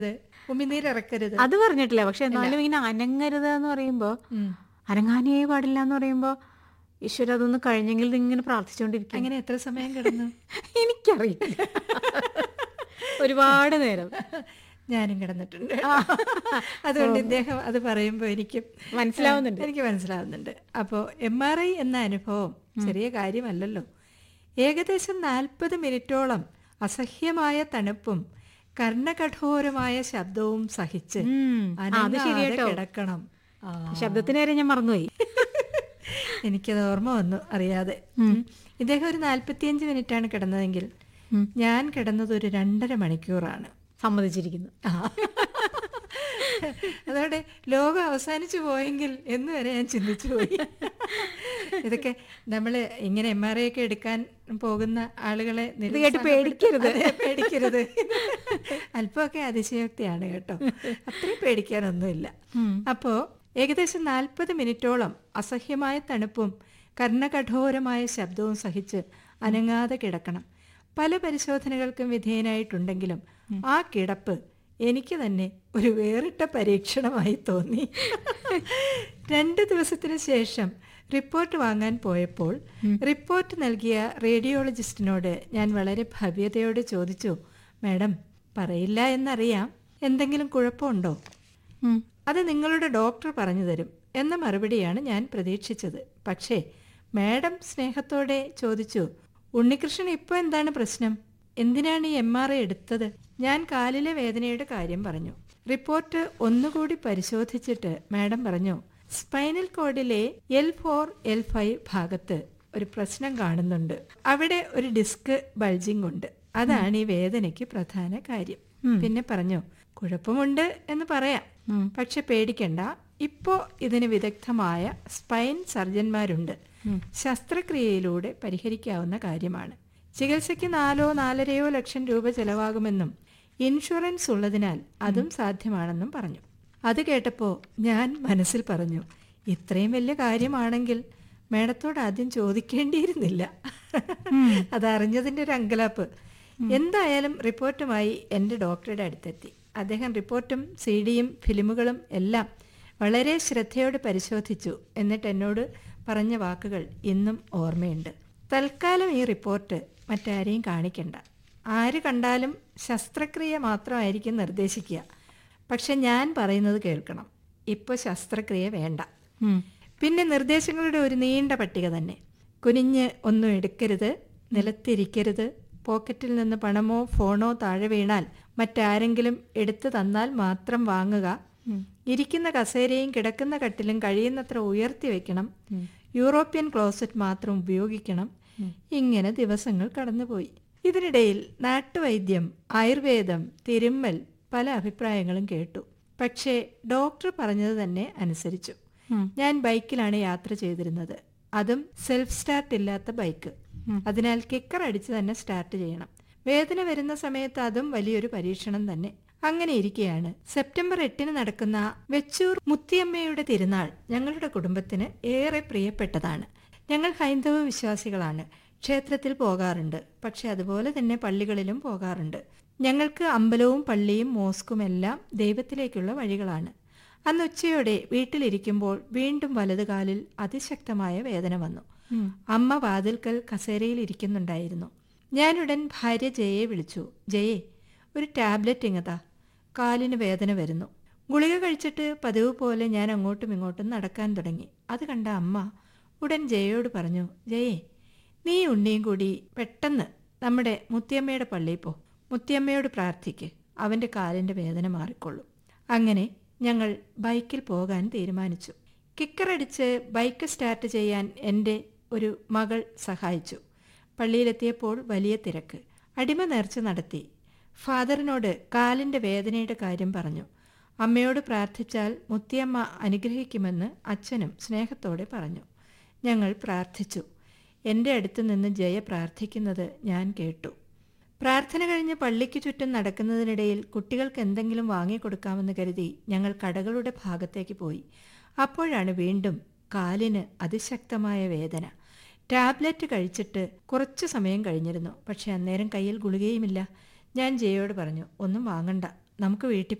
ഉമിനീരിറക്കരുത് അത് പറഞ്ഞിട്ടില്ല പക്ഷെ എന്നാലും ഇങ്ങനെ അനങ്ങരുത് എന്ന് പറയുമ്പോ ഉം. അനങ്ങാനേ പാടില്ല എന്ന് പറയുമ്പോ ഈശ്വര അതൊന്ന് കഴിഞ്ഞെങ്കിൽ ഇത് ഇങ്ങനെ പ്രാർത്ഥിച്ചുകൊണ്ടിരിക്കും അങ്ങനെ എത്ര സമയം കിടന്നു എനിക്കറിയില്ല ഒരുപാട് നേരം ഞാനും കിടന്നിട്ടുണ്ട് അതുകൊണ്ട് ഇദ്ദേഹം അത് പറയുമ്പോൾ എനിക്കും മനസ്സിലാവുന്നുണ്ട്. എനിക്ക് മനസ്സിലാവുന്നുണ്ട് അപ്പോൾ എം ആർ ഐ എന്ന അനുഭവം ചെറിയ കാര്യമല്ലല്ലോ ഏകദേശം നാൽപ്പത് മിനിറ്റോളം അസഹ്യമായ തണുപ്പും കർണകഠോരമായ ശബ്ദവും സഹിച്ച് ഉം. ആ, അത് അനങ്ങാതെ ശരിയാട്ടോ. കിടക്കണം ആ ശബ്ദത്തിന് വരെ ഞാൻ മറന്നുപോയി എനിക്കത് ഓർമ്മ വന്നു അറിയാതെ ഉം. ഇദ്ദേഹം ഒരു നാൽപ്പത്തിയഞ്ച് മിനിറ്റാണ് കിടന്നതെങ്കിൽ ഞാൻ കിടന്നത് ഒരു രണ്ടര മണിക്കൂറാണ് സമ്മതിച്ചിരിക്കുന്നു ആ. അതോടെ ലോകം അവസാനിച്ചു പോയെങ്കിൽ എന്ന് വരെ ഞാൻ ചിന്തിച്ചു പോയി ഇതൊക്കെ നമ്മൾ ഇങ്ങനെ എം ആർ ഐ ഒക്കെ എടുക്കാൻ പോകുന്ന ആളുകളെ കേട്ട് പേടിക്കരുത്. അതെ, പേടിക്കരുത് അല്പമൊക്കെ അതിശയോക്തിയാണ് കേട്ടോ അത്രയും പേടിക്കാനൊന്നുമില്ല അപ്പോ ഏകദേശം നാൽപ്പത് മിനിറ്റോളം അസഹ്യമായ തണുപ്പും കർണകഠോരമായ ശബ്ദവും സഹിച്ച് അനങ്ങാതെ കിടക്കണം പല പരിശോധനകൾക്കും വിധേയനായിട്ടുണ്ടെങ്കിലും ആ കിടപ്പ് എനിക്ക് തന്നെ ഒരു വേറിട്ട പരീക്ഷണമായി തോന്നി രണ്ട് ദിവസത്തിന് ശേഷം റിപ്പോർട്ട് വാങ്ങാൻ പോയപ്പോൾ റിപ്പോർട്ട് നൽകിയ റേഡിയോളജിസ്റ്റിനോട് ഞാൻ വളരെ ഭവ്യതയോടെ ചോദിച്ചു മാഡം പറയില്ല എന്നറിയാം എന്തെങ്കിലും കുഴപ്പമുണ്ടോ ഉം. അത് നിങ്ങളുടെ ഡോക്ടർ പറഞ്ഞു തരും എന്ന മറുപടിയാണ് ഞാൻ പ്രതീക്ഷിച്ചത് പക്ഷേ മാഡം സ്നേഹത്തോടെ ചോദിച്ചു ഉണ്ണികൃഷ്ണൻ ഇപ്പോൾ എന്താണ് പ്രശ്നം എന്തിനാണ് ഈ എം ആർ ഐ എടുത്തത് ഞാൻ കാലിലെ വേദനയുടെ കാര്യം പറഞ്ഞു റിപ്പോർട്ട് ഒന്നുകൂടി പരിശോധിച്ചിട്ട് മാഡം പറഞ്ഞു സ്പൈനൽ കോഡിലെ എൽ ഫോർ എൽ ഫൈവ് ഭാഗത്ത് ഒരു പ്രശ്നം കാണുന്നുണ്ട് അവിടെ ഒരു ഡിസ്ക് ബൾജിംഗ് ഉണ്ട് അതാണ് ഈ വേദനയ്ക്ക് പ്രധാന കാര്യം പിന്നെ പറഞ്ഞു കുഴപ്പമുണ്ട് എന്ന് പറയാം പക്ഷെ പേടിക്കണ്ട ഇപ്പോ ഇതിന് വിദഗ്ധമായ സ്പൈൻ സർജന്മാരുണ്ട് ശസ്ത്രക്രിയയിലൂടെ പരിഹരിക്കാവുന്ന കാര്യമാണ് ചികിത്സയ്ക്ക് നാലോ നാലരയോ ലക്ഷം രൂപ ചെലവാകുമെന്നും ഇൻഷുറൻസ് ഉള്ളതിനാൽ അതും സാധ്യമാണെന്നും പറഞ്ഞു അത് കേട്ടപ്പോൾ ഞാൻ മനസ്സിൽ പറഞ്ഞു ഇത്രയും വലിയ കാര്യമാണെങ്കിൽ മേഡത്തോട് ആദ്യം ചോദിക്കേണ്ടിയിരുന്നില്ല അതറിഞ്ഞതിൻ്റെ ഒരു അങ്കലാപ്പ് എന്തായാലും റിപ്പോർട്ടുമായി എൻ്റെ ഡോക്ടറുടെ അടുത്തെത്തി അദ്ദേഹം റിപ്പോർട്ടും സി ഡിയും ഫിലിമുകളും എല്ലാം വളരെ ശ്രദ്ധയോടെ പരിശോധിച്ചു എന്നിട്ട് എന്നോട് പറഞ്ഞ വാക്കുകൾ ഇന്നും ഓർമ്മയുണ്ട് തൽക്കാലം ഈ റിപ്പോർട്ട് മറ്റാരെയും കാണിക്കണ്ട ആര് കണ്ടാലും ശസ്ത്രക്രിയ മാത്രമായിരിക്കും നിർദ്ദേശിക്കുക പക്ഷെ ഞാൻ പറയുന്നത് കേൾക്കണം ഇപ്പോൾ ശസ്ത്രക്രിയ വേണ്ട പിന്നെ നിർദ്ദേശങ്ങളുടെ ഒരു നീണ്ട പട്ടിക തന്നെ കുനിഞ്ഞ് ഒന്നും എടുക്കരുത് നിലത്തിരിക്കരുത് പോക്കറ്റിൽ നിന്ന് പണമോ ഫോണോ താഴെ വീണാൽ മറ്റാരെങ്കിലും എടുത്തു തന്നാൽ മാത്രം വാങ്ങുക ഇരിക്കുന്ന കസേരയും കിടക്കുന്ന കട്ടിലും കഴിയുന്നത്ര ഉയർത്തി വെക്കണം യൂറോപ്യൻ ക്ലോസറ്റ് മാത്രം ഉപയോഗിക്കണം ഇങ്ങനെ ദിവസങ്ങൾ കടന്നുപോയി ഇതിനിടയിൽ നാട്ടുവൈദ്യം ആയുർവേദം തിരുമ്മൽ പല അഭിപ്രായങ്ങളും കേട്ടു പക്ഷേ ഡോക്ടർ പറഞ്ഞത് തന്നെ അനുസരിച്ചു ഞാൻ ബൈക്കിലാണ് യാത്ര ചെയ്തിരുന്നത് അതും സെൽഫ് സ്റ്റാർട്ട് ഇല്ലാത്ത ബൈക്ക് അതിനാൽ കിക്കർ അടിച്ച് തന്നെ സ്റ്റാർട്ട് ചെയ്യണം വേദന വരുന്ന സമയത്ത് അതും വലിയൊരു പരീക്ഷണം തന്നെ അങ്ങനെ ഇരിക്കെയാണ് സെപ്റ്റംബർ എട്ടിന് നടക്കുന്ന വെച്ചൂർ മുത്തിയമ്മയുടെ തിരുനാൾ ഞങ്ങളുടെ കുടുംബത്തിന് ഏറെ പ്രിയപ്പെട്ടതാണ് ഞങ്ങൾ ഹൈന്ദവ വിശ്വാസികളാണ് ക്ഷേത്രത്തിൽ പോകാറുണ്ട് പക്ഷെ അതുപോലെ തന്നെ പള്ളികളിലും പോകാറുണ്ട് ഞങ്ങൾക്ക് അമ്പലവും പള്ളിയും മോസ്കും എല്ലാം ദൈവത്തിലേക്കുള്ള വഴികളാണ് അന്ന് ഉച്ചയോടെ വീട്ടിലിരിക്കുമ്പോൾ വീണ്ടും വലതുകാലിൽ അതിശക്തമായ വേദന വന്നു അമ്മ വാതിൽക്കൽ കസേരയിൽ ഇരിക്കുന്നുണ്ടായിരുന്നു ഞാനുടൻ ഭാര്യ ജയയെ വിളിച്ചു ജയേ ഒരു ടാബ്ലറ്റ് ഇങ്ങതാ കാലിന് വേദന വരുന്നു ഗുളിക കഴിച്ചിട്ട് പതിവ് പോലെ ഞാൻ അങ്ങോട്ടും ഇങ്ങോട്ടും നടക്കാൻ തുടങ്ങി അത് കണ്ട അമ്മ ഉടൻ ജയയോട് പറഞ്ഞു ജയേ നീ ഉണ്ണിയും കൂടി പെട്ടെന്ന് നമ്മുടെ മുത്തിയമ്മയുടെ പള്ളിയിൽ പോ മുത്തിയമ്മയോട് പ്രാർത്ഥിക്ക് അവൻ്റെ കാലിൻ്റെ വേദന മാറിക്കൊള്ളും അങ്ങനെ ഞങ്ങൾ ബൈക്കിൽ പോകാൻ തീരുമാനിച്ചു കിക്കറടിച്ച് ബൈക്ക് സ്റ്റാർട്ട് ചെയ്യാൻ എൻ്റെ ഒരു മകൾ സഹായിച്ചു പള്ളിയിലെത്തിയപ്പോൾ വലിയ തിരക്ക് അടിമ നേർച്ച നടത്തി ഫാദറിനോട് കാലിൻ്റെ വേദനയുടെ കാര്യം പറഞ്ഞു അമ്മയോട് പ്രാർത്ഥിച്ചാൽ മുത്തിയമ്മ അനുഗ്രഹിക്കുമെന്ന് അച്ഛനും സ്നേഹത്തോടെ പറഞ്ഞു ഞങ്ങൾ പ്രാർത്ഥിച്ചു എൻ്റെ അടുത്ത് നിന്ന് ജയ പ്രാർത്ഥിക്കുന്നത് ഞാൻ കേട്ടു പ്രാർത്ഥന കഴിഞ്ഞ് പള്ളിക്ക് ചുറ്റും നടക്കുന്നതിനിടയിൽ കുട്ടികൾക്ക് എന്തെങ്കിലും വാങ്ങിക്കൊടുക്കാമെന്ന് കരുതി ഞങ്ങൾ കടകളുടെ ഭാഗത്തേക്ക് പോയി അപ്പോഴാണ് വീണ്ടും കാലിന് അതിശക്തമായ വേദന ടാബ്ലറ്റ് കഴിച്ചിട്ട് കുറച്ചു സമയം കഴിഞ്ഞിരുന്നു പക്ഷെ അന്നേരം കയ്യിൽ ഗുളികയുമില്ല ഞാൻ ജയയോട് പറഞ്ഞു ഒന്നും വാങ്ങണ്ട നമുക്ക് വീട്ടിൽ